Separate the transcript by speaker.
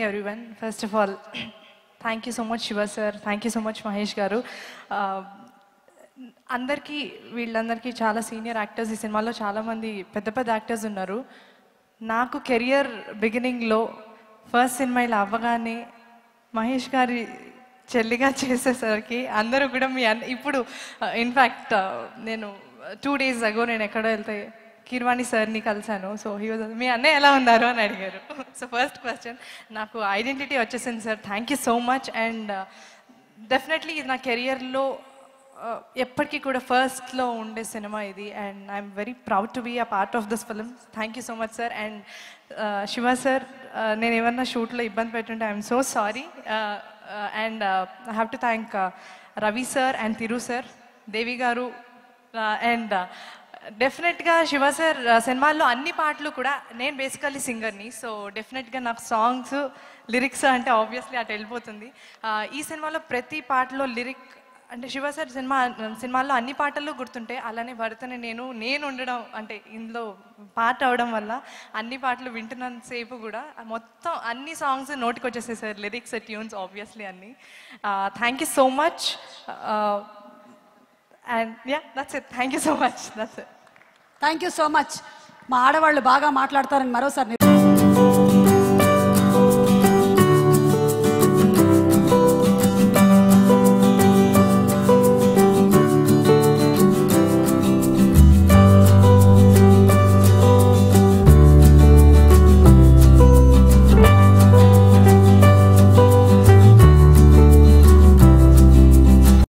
Speaker 1: everyone first of all thank you so much Shiva sir thank you so much Mahesh garu Uh, అందరికీ వీళ్ళందరికీ చాలా senior actors ఈ సినిమాలో చాలామంది పెద్ద పెద్ద యాక్టర్స్ ఉన్నారు నాకు కెరియర్ బిగినింగ్లో ఫస్ట్ సినిమా ఇలా అవ్వగానే మహేష్ గారి చెల్లిగా చేసేసరికి అందరూ కూడా మీ అన్న ఇప్పుడు ఇన్ఫ్యాక్ట్ నేను టూ డేస్ అగో నేను ఎక్కడ వెళ్తే కీర్వాణి సార్ని కలిశాను సో హీ వాజ్ మీ అన్నయ్య ఎలా ఉన్నారు అని అడిగారు సో ఫస్ట్ క్వశ్చన్ నాకు ఐడెంటిటీ వచ్చేసింది sir thank you so much and definitely ఇది నా కెరియర్లో ఎప్పటికీ కూడా ఫస్ట్లో ఉండే సినిమా ఇది and I'm very proud to be a part of this film thank you so much sir and Shiva sir నేను ఏమన్నా షూట్లో ఇబ్బంది పెట్టుంటే I'm so sorry and I have to thank Ravi sir and Tiru sir Devi garu and డెఫినెట్గా Shiva sir సినిమాల్లో అన్ని పాటలు కూడా నేను బేసికల్లీ సింగర్ని సో డెఫినెట్గా నాకు సాంగ్స్ లిరిక్స్ అంటే ఆబ్వియస్లీ అటు వెళ్ళిపోతుంది ఆ, ఈ సినిమాలో ప్రతి పాటలో లిరిక్ అంటే శివ సార్ సినిమా సినిమాల్లో అన్ని పాటలు గుర్తుంటే అలానే భరతని నేను నేను ఉండడం అంటే ఇందులో పాట అవడం వల్ల అన్ని పాటలు వింటున్నంతసేపు కూడా మొత్తం అన్ని సాంగ్స్ నోటికి వచ్చేసాయి సార్ లిరిక్స్ ట్యూన్స్ ఆబ్వియస్లీ అన్ని thank you so much and yeah that's it thank you so much that's it
Speaker 2: thank you so much మా ఆడవాళ్ళు బాగా మాట్లాడతారని మరోసారి